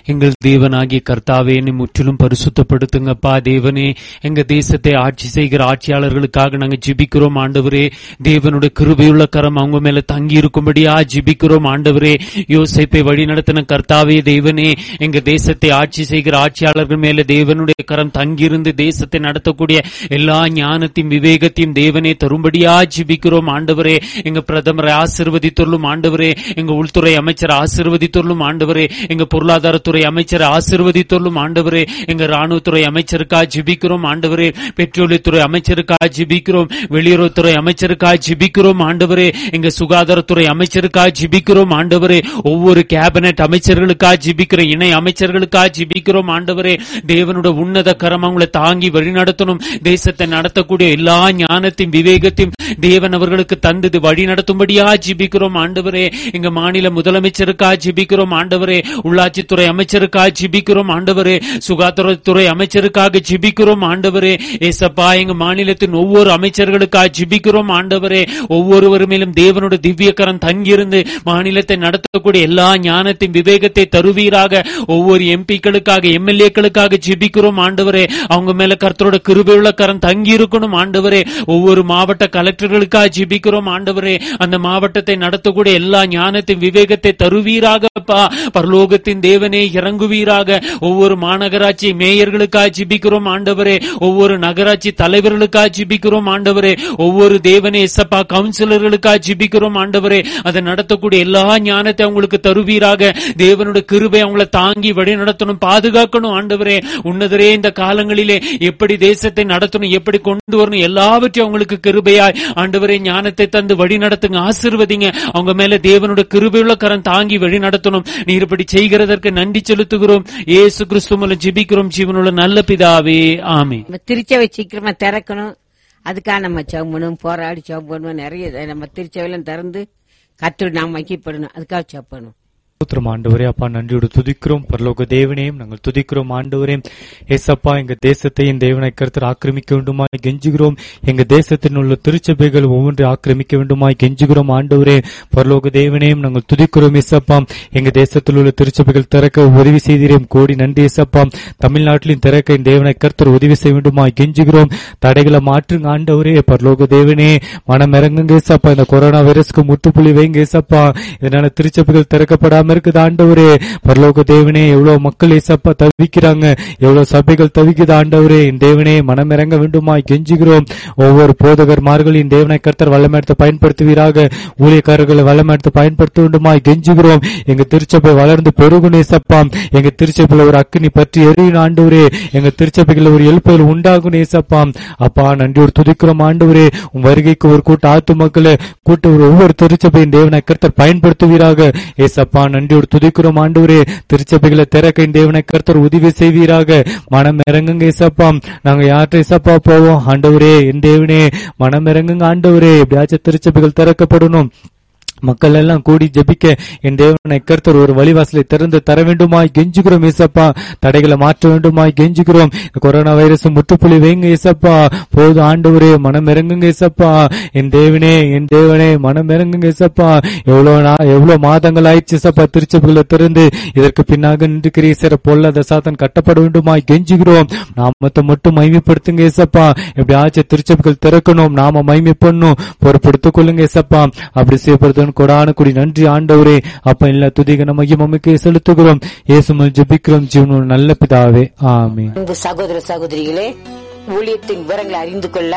எங்கள் தேவனாகிய கர்த்தாவே என்னை முற்றிலும் பரிசுத்தப்படுத்துங்கப்பா தேவனே எங்க தேசத்தை ஆட்சி செய்கிற ஆட்சியாளர்களுக்காக நாங்க ஜெபிக்கிறோம் ஆண்டவரே தேவனுடைய கிருபையுள்ள கரம் அவங்க மேல தங்கி இருக்கும்படியா ஜெபிக்கிறோம் ஆண்டவரே யோசேப்பை வழி நடத்தின கர்த்தாவே தேவனே எங்க தேசத்தை ஆட்சி செய்கிற ஆட்சியாளர்கள் மேல தேவனுடைய கரம் தங்கியிருந்து தேசத்தை நடத்தக்கூடிய எல்லா ஞானத்தையும் விவேகத்தையும் தேவனே தரும்படியா ஜெபிக்கிறோம் ஆண்டவரே எங்க பிரதமரை ஆசிர்வதித்துள்ளும் ஆண்டவரே எங்க உள்துறை அமைச்சர் ஆசிர்வதித்துள்ளும் ஆண்டவரே எங்க பொருளாதாரத்துறை அமைச்சர் ஆசிர்வதித்துள்ளும் ஆண்டவரே எங்க ராணுவத்துறை அமைச்சருக்கா ஜிபிக்கிறோம் ஆண்டவரே பெட்ரோலியத்துறை அமைச்சருக்கா ஜிபிக்கிறோம் வெளியுறவுத்துறை அமைச்சருக்கா ஜிபிக்கிறோம் ஆண்டவரே எங்க சுகாதாரத்துறை அமைச்சருக்கா ஜிபிக்கிறோம் ஆண்டவரே ஒவ்வொரு கேபினெட் அமைச்சர்களுக்கா ஜிபிக்கிற இணை அமைச்சர்களுக்கா ஜிபிக்கிறோம் ஆண்டவரே தேவனோட உன்னத கரம் அவங்களை தாங்கி வழிநடத்தணும் தேசத்தை நடத்தக்கூடிய எல்லா ஞானத்தையும் விவேகத்தையும் தேவன் அவர்களுக்கு தந்தது வழி நடத்தும்படியா ஜிபிக்கிறோம் ஆண்டவரே எங்க மாநில முதலமைச்சருக்கா ஜிபிக்கிறோம் ஆண்டவரே உள்ளாட்சித்துறை அமைச்சருக்கா ஜிபிக்கிறோம் ஆண்டவரே சுகாதாரத்துறை அமைச்சருக்காக ஜிபிக்கிறோம் ஆண்டவரே ஏசப்பா எங்க மாநிலத்தின் ஒவ்வொரு அமைச்சர்களுக்கா ஜிபிக்கிறோம் ஆண்டவரே ஒவ்வொருவர் மேலும் தேவனோட திவ்யக்கரம் தங்கியிருந்து மாநிலத்தை நடத்தக்கூடிய எல்லா ஞானத்தையும் விவேகத்தை தருவீராக ஒவ்வொரு எம்பிக்களுக்காக எம்எல்ஏக்களுக்காக ஜிபிக்கிறோம் ஆண்டவரே அவங்க மேல கர்த்தரோட கிருபையுள்ள கரம் தங்கி இருக்கணும் ஆண்டவரே ஒவ்வொரு மாவட்ட கலெக்டர்களுக்காக ஜிபிக்கிறோம் ஆண்டவரே அந்த மாவட்டத்தை நடத்தக்கூடிய எல்லா ஞானத்தையும் விவேகத்தை தருவீராகப்பா பரலோகத்தின் தேவனே இறங்குவீராக ஒவ்வொரு மாநகராட்சி மேயர்களுக்காக ஜிபிக்கிறோம் ஆண்டவரே ஒவ்வொரு நகராட்சி தலைவர்களுக்காக ஜிபிக்கிறோம் ஆண்டவரே ஒவ்வொரு தேவனே எசப்பா கவுன்சிலர்களுக்காக ஜிபிக்கிறோம் ஆண்டவரே அதை நடத்தக்கூடிய எல்லா ஞானத்தை அவங்களுக்கு தருவீராக தேவனுடைய கிருபை அவங்கள தாங்கி வழி நடத்தணும் பாதுகாக்கணும் ஆண்டவரே உன்னதரே இந்த காலங்களிலே எப்படி தேசத்தை நடத்தணும் எப்படி கொண்டு வரணும் எல்லாவற்றையும் அவங்களுக்கு கிருபையாய் ஆண்டவரே ஞானத்தை தந்து வழி நடத்துங்க ஆசிர்வதிங்க அவங்க மேல தேவனுடைய கிருபையுள்ள கரம் தாங்கி வழி நடத்தணும் நீர் இப்படி செய்கிறதற்கு நன்றி செலுத்துகிறோம் ஏசு கிறிஸ்து மூலம் ஜெபிக்கிறோம் ஜீவனுள்ள நல்ல பிதாவே ஆமே நம்ம திருச்சபை சீக்கிரமா திறக்கணும் அதுக்காக நம்ம ஜெபம் பண்ணுவோம் போராடி ஜெபம் பண்ணுவோம் நிறைய நம்ம திருச்சபையெல்லாம் திறந்து கத்து நாம் வைக்கப்படணும் அதுக்காக ஜெபம் பண்ணுவோம் ஸ்தோத்திரம் ஆண்டவரே அப்பா நன்றியோடு துதிக்கிறோம் பரலோக தேவனையும் நாங்கள் துதிக்கிறோம் ஆண்டவரே ஏசப்பா எங்க தேசத்தையும் தேவனை கருத்தர் ஆக்கிரமிக்க வேண்டுமாய் கெஞ்சுகிறோம் எங்க தேசத்தில் உள்ள திருச்சபைகள் ஒவ்வொன்றை ஆக்கிரமிக்க வேண்டுமாய் கெஞ்சுகிறோம் ஆண்டவரே பரலோக தேவனையும் நாங்கள் துதிக்கிறோம் ஏசப்பா எங்க தேசத்தில் உள்ள திருச்சபைகள் திறக்க உதவி செய்தீரேன் கோடி நன்றி ஏசப்பா தமிழ்நாட்டிலும் திறக்க என் தேவனை கருத்தர் உதவி செய்ய வேண்டுமாய் கெஞ்சுகிறோம் தடைகளை மாற்றுங்க ஆண்டவரே பரலோக தேவனே மனம் இறங்குங்க ஏசப்பா இந்த கொரோனா வைரஸ்க்கு முற்றுப்புள்ளி வைங்க ஏசப்பா இதனால திருச்சபைகள் திறக்கப்படாம இருக்குது ஆண்டவரே பரலோக தேவனே எவ்வளவு மக்கள் ஏசப்பா தவிக்கிறாங்க எவ்வளவு சபைகள் தவிக்குது ஆண்டவரே என் தேவனே மனம் இறங்க வேண்டுமாய் கெஞ்சுகிறோம் ஒவ்வொரு போதகர்மார்களின் தேவனை கர்த்தர் வல்லமெடுத்து பயன்படுத்துவீராக ஊழியக்காரர்களை வல்லமெடுத்து பயன்படுத்த வேண்டுமாய் கெஞ்சுகிறோம் எங்க திருச்சபை வளர்ந்து பெருகும் ஏசப்பா எங்க திருச்சபையில ஒரு அக்கினி பற்றி எரியும் ஆண்டவரே எங்க திருச்சபைகள் ஒரு எழுப்புதல் உண்டாகும் ஏசப்பா அப்பா நன்றியோடு துதிக்கிறோம் ஆண்டவரே உன் வருகைக்கு ஒரு கூட்ட ஆத்து மக்களை கூட்ட ஒரு ஒவ்வொரு திருச்சபையின் தேவனை கர்த்தர் பயன்படுத்துவீராக ஏசப்பா நன்றியோடு துதிக்கிறோம் ஆண்டவரே திருச்சபைகளை திறக்க இந்த தேவனை கர்த்தர் உதவி செய்வீராக மனம் இறங்குங்க ஏசப்பா நாங்க யார்கிட்ட ஏசப்பா போவோம் ஆண்டவரே என் தேவனே மனம் இறங்குங்க ஆண்டவரே எப்படியாச்சும் திருச்சபைகள் திறக்கப்படணும் மக்கள் எல்லாம் கூடி ஜெபிக்க என் தேவனை கர்த்தர் ஒரு வழிவாசலை திறந்து தர வேண்டுமாய் கெஞ்சுகிறோம் ஏசப்பா தடைகளை மாற்ற வேண்டுமாய் கெஞ்சுகிறோம் இந்த கொரோனா வைரஸ் முற்றுப்புள்ளி வைங்க ஏசப்பா போது ஆண்டவரே மனம் இறங்குங்க ஏசப்பா என் தேவனே என் தேவனே மனம் இறங்குங்க ஏசப்பா எவ்வளவு நா- எவ்வளவு மாதங்கள் ஆயிடுச்சு ஏசப்பா திருச்சபைகளை திறந்து இதற்கு பின்னாக நின்று கிரீசர பொல்லாத சாத்தன் கட்டப்பட வேண்டுமாய் கெஞ்சுகிறோம் நாமத்தை மட்டும் மைமைப்படுத்துங்க ஏசப்பா எப்படியாச்சும் திருச்சபைகள் திறக்கணும் நாம மைமை பண்ணும் பொறுப்படுத்திக் கொள்ளுங்க ஏசப்பா அப்படி செய்யப்படுதுன்னு கொடான குடி நன்றி ஆண்டவரே அப்ப எல்லா துதிக நம்ம மகிமைக்கு செலுத்துகிறோம் இயேசுமல் ஜெபிக்கிறோம் ஜீவனோட நல்ல பிதாவே ஆமென் அன்பு சகோதர சகோதரிகளே ஊழியத்தின் விவரங்களை அறிந்து கொள்ள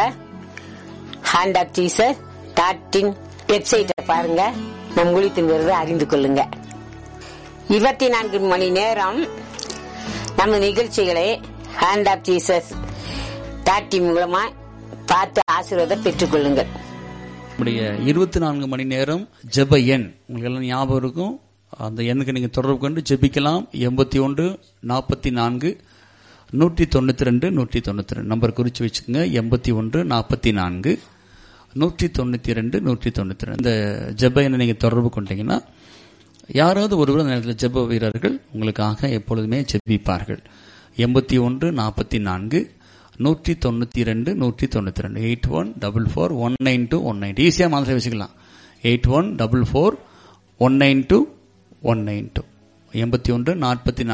ஹேண்ட் ஆஃப் ஜீசஸ் டாட்டின் வெப்சைட்டை பாருங்க நம் ஊழியத்தின் விவரத்தை அறிந்து கொள்ளுங்க இருபத்தி நான்கு மணி நேரம் நம்ம நிகழ்ச்சிகளை ஹேண்ட் ஆஃப் ஜீசஸ் டாட்டி மூலமா பார்த்து ஆசீர்வாதம் பெற்றுக்கொள்ளுங்கள் நம்முடைய இருபத்தி நான்கு மணி நேரம் ஜெப எண் உங்களுக்கு எல்லாம் ஞாபகம் இருக்கும் அந்த எண்ணுக்கு நீங்க தொடர்பு கொண்டு ஜெபிக்கலாம் எண்பத்தி ஒன்று நாற்பத்தி நான்கு நூற்றி தொண்ணூத்தி ரெண்டு நூற்றி தொண்ணூத்தி ரெண்டு நம்பர் குறிச்சு வச்சுக்கோங்க எண்பத்தி ஒன்று நாற்பத்தி நான்கு நூற்றி தொண்ணூத்தி ரெண்டு நூற்றி தொண்ணூத்தி ரெண்டு இந்த ஜெப எண்ணை நீங்க தொடர்பு கொண்டீங்கன்னா யாராவது ஒருவர் அந்த நேரத்தில் ஜெப வீரர்கள் உங்களுக்காக எப்பொழுதுமே ஜெபிப்பார்கள் எண்பத்தி ஒன்று நாற்பத்தி நான்கு நூற்றி தொண்ணூற்றி ரெண்டு நூற்றி தொண்ணூற்றி ரெண்டு eight one double four one nine two one nine ஈஸியாக மாதிரி வச்சுக்கலாம் eight one double four one nine two one nine two எண்பத்தி ஒன்று நாற்பத்தி